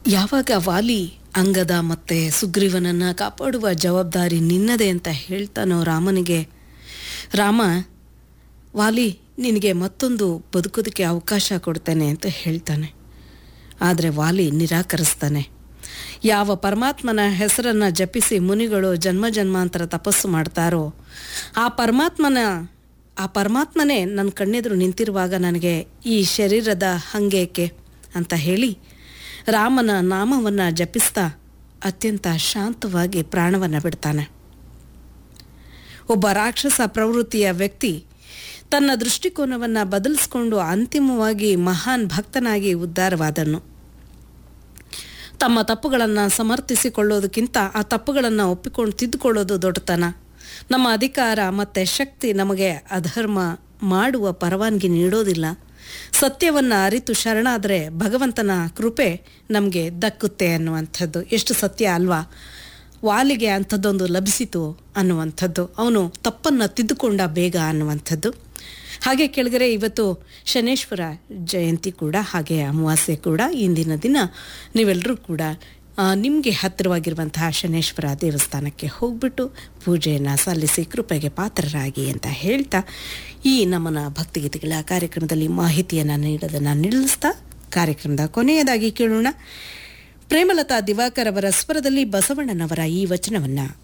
ಯಾವಾಗ ವಾಲಿ ಅಂಗದ ಮತ್ತೆ ಸುಗ್ರೀವನನ್ನ ಕಾಪಾಡುವ ಜವಾಬ್ದಾರಿ ನಿನ್ನದೇ ಅಂತ ಹೇಳ್ತಾನೋ ರಾಮನಿಗೆ ರಾಮ ವಾಲಿ ನಿನಗೆ ಮತ್ತೊಂದು ಬದುಕೋದಕ್ಕೆ ಅವಕಾಶ ಕೊಡ್ತೇನೆ ಅಂತ ಹೇಳ್ತಾನೆ ಆದರೆ ವಾಲಿ ನಿರಾಕರಿಸ್ತಾನೆ ಯಾವ ಪರಮಾತ್ಮನ ಹೆಸರನ್ನು ಜಪಿಸಿ ಮುನಿಗಳು ಜನ್ಮ ಜನ್ಮಾಂತರ ತಪಸ್ಸು ಮಾಡ್ತಾರೋ ಆ ಪರಮಾತ್ಮನ ಆ ಪರಮಾತ್ಮನೇ ನನ್ನ ಕಣ್ಣೆದುರು ನಿಂತಿರುವಾಗ ನನಗೆ ಈ ಶರೀರದ ಹಂಗೇಕೆ ಅಂತ ಹೇಳಿ ರಾಮನ ನಾಮವನ್ನು ಜಪಿಸ್ತಾ ಅತ್ಯಂತ ಶಾಂತವಾಗಿ ಪ್ರಾಣವನ್ನು ಬಿಡ್ತಾನೆ ಒಬ್ಬ ರಾಕ್ಷಸ ಪ್ರವೃತ್ತಿಯ ವ್ಯಕ್ತಿ ತನ್ನ ದೃಷ್ಟಿಕೋನವನ್ನು ಬದಲಿಸ್ಕೊಂಡು ಅಂತಿಮವಾಗಿ ಮಹಾನ್ ಭಕ್ತನಾಗಿ ಉದ್ಧಾರವಾದನು ತಮ್ಮ ತಪ್ಪುಗಳನ್ನು ಸಮರ್ಥಿಸಿಕೊಳ್ಳೋದಕ್ಕಿಂತ ಆ ತಪ್ಪುಗಳನ್ನು ಒಪ್ಪಿಕೊಂಡು ತಿದ್ದುಕೊಳ್ಳೋದು ದೊಡ್ಡತನ ನಮ್ಮ ಅಧಿಕಾರ ಮತ್ತು ಶಕ್ತಿ ನಮಗೆ ಅಧರ್ಮ ಮಾಡುವ ಪರವಾನಗಿ ನೀಡೋದಿಲ್ಲ ಸತ್ಯವನ್ನು ಅರಿತು ಶರಣಾದರೆ ಭಗವಂತನ ಕೃಪೆ ನಮಗೆ ದಕ್ಕುತ್ತೆ ಅನ್ನುವಂಥದ್ದು ಎಷ್ಟು ಸತ್ಯ ಅಲ್ವಾ ವಾಲಿಗೆ ಅಂಥದ್ದೊಂದು ಲಭಿಸಿತು ಅನ್ನುವಂಥದ್ದು ಅವನು ತಪ್ಪನ್ನು ತಿದ್ದುಕೊಂಡ ಬೇಗ ಅನ್ನುವಂಥದ್ದು ಹಾಗೆ ಕೆಳಗರೆ ಇವತ್ತು ಶನೇಶ್ವರ ಜಯಂತಿ ಕೂಡ ಹಾಗೆ ಅಮಾವಾಸ್ಯೆ ಕೂಡ ಇಂದಿನ ದಿನ ನೀವೆಲ್ಲರೂ ಕೂಡ ನಿಮಗೆ ಹತ್ತಿರವಾಗಿರುವಂತಹ ಶನೇಶ್ವರ ದೇವಸ್ಥಾನಕ್ಕೆ ಹೋಗ್ಬಿಟ್ಟು ಪೂಜೆಯನ್ನು ಸಲ್ಲಿಸಿ ಕೃಪೆಗೆ ಪಾತ್ರರಾಗಿ ಅಂತ ಹೇಳ್ತಾ ಈ ನಮ್ಮನ ಭಕ್ತಿಗೀತೆಗಳ ಕಾರ್ಯಕ್ರಮದಲ್ಲಿ ಮಾಹಿತಿಯನ್ನು ನೀಡೋದನ್ನು ನಿಲ್ಲಿಸ್ತಾ ಕಾರ್ಯಕ್ರಮದ ಕೊನೆಯದಾಗಿ ಕೇಳೋಣ ಪ್ರೇಮಲತಾ ದಿವಾಕರ್ ಅವರ ಸ್ವರದಲ್ಲಿ ಬಸವಣ್ಣನವರ ಈ ವಚನವನ್ನು